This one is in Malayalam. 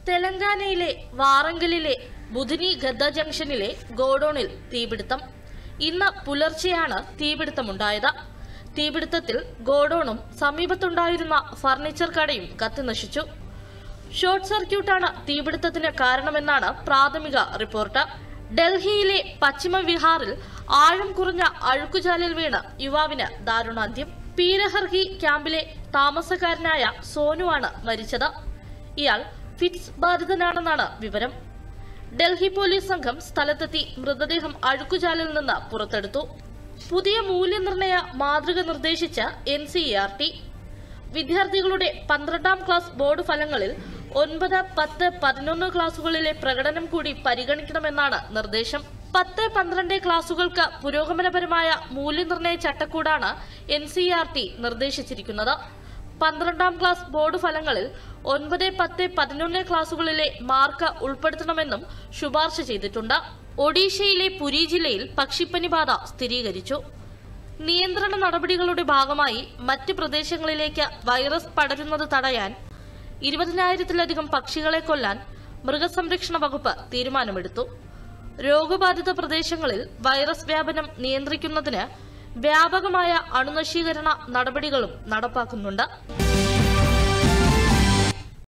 തെലങ്കാനയിലെ വാറങ്കലിലെ ബുധനി ഗദ്ദ ജംഗ്ഷനിലെ ഗോഡൌണിൽ തീപിടുത്തം ഇന്ന് പുലർച്ചെയാണ് തീപിടുത്തമുണ്ടായത് തീപിടുത്തത്തിൽ ഗോഡൌണും സമീപത്തുണ്ടായിരുന്ന ഫർണിച്ചർ കടയും കത്തിനശിച്ചു ഷോർട്ട് സർക്യൂട്ടാണ് തീപിടുത്തത്തിന് കാരണമെന്നാണ് പ്രാഥമിക റിപ്പോർട്ട് ഡൽഹിയിലെ പശ്ചിമ വിഹാറിൽ ആഴം കുറഞ്ഞ അഴുക്കുചാലിൽ വീണ് യുവാവിന് ദാരുണാന്ത്യം പീരഹർഹി ക്യാമ്പിലെ താമസക്കാരനായ സോനുവാണ് മരിച്ചത് ഇയാൾ ഫിറ്റ്സ് ബാധിതനാണെന്നാണ് വിവരം ഡൽഹി പോലീസ് സംഘം സ്ഥലത്തെത്തി മൃതദേഹം അഴുക്കുചാലിൽ നിന്ന് പുറത്തെടുത്തു പുതിയ മൂല്യനിർണയ മാതൃക നിർദ്ദേശിച്ച എൻ സി ആർ ടി വിദ്യാർത്ഥികളുടെ പന്ത്രണ്ടാം ക്ലാസ് ബോർഡ് ഫലങ്ങളിൽ ഒൻപത് പത്ത് പതിനൊന്ന് ക്ലാസുകളിലെ പ്രകടനം കൂടി പരിഗണിക്കണമെന്നാണ് നിർദ്ദേശം പത്ത് പന്ത്രണ്ട് ക്ലാസുകൾക്ക് പുരോഗമനപരമായ മൂല്യനിർണ്ണയ ചട്ടക്കൂടാണ് എൻ സി ആർ ടി നിർദ്ദേശിച്ചിരിക്കുന്നത് പന്ത്രണ്ടാം ക്ലാസ് ബോർഡ് ഫലങ്ങളിൽ ഒൻപത് പത്ത് പതിനൊന്ന് ക്ലാസുകളിലെ മാർക്ക് ഉൾപ്പെടുത്തണമെന്നും ശുപാർശ ചെയ്തിട്ടുണ്ട് ഒഡീഷയിലെ പുരി ജില്ലയിൽ പക്ഷിപ്പനി ബാധ സ്ഥിരീകരിച്ചു നിയന്ത്രണ നടപടികളുടെ ഭാഗമായി മറ്റ് പ്രദേശങ്ങളിലേക്ക് വൈറസ് പടരുന്നത് തടയാൻ ഇരുപതിനായിരത്തിലധികം പക്ഷികളെ കൊല്ലാൻ മൃഗസംരക്ഷണ വകുപ്പ് തീരുമാനമെടുത്തു രോഗബാധിത പ്രദേശങ്ങളിൽ വൈറസ് വ്യാപനം നിയന്ത്രിക്കുന്നതിന് വ്യാപകമായ അണുനശീകരണ നടപടികളും നടപ്പാക്കുന്നുണ്ട്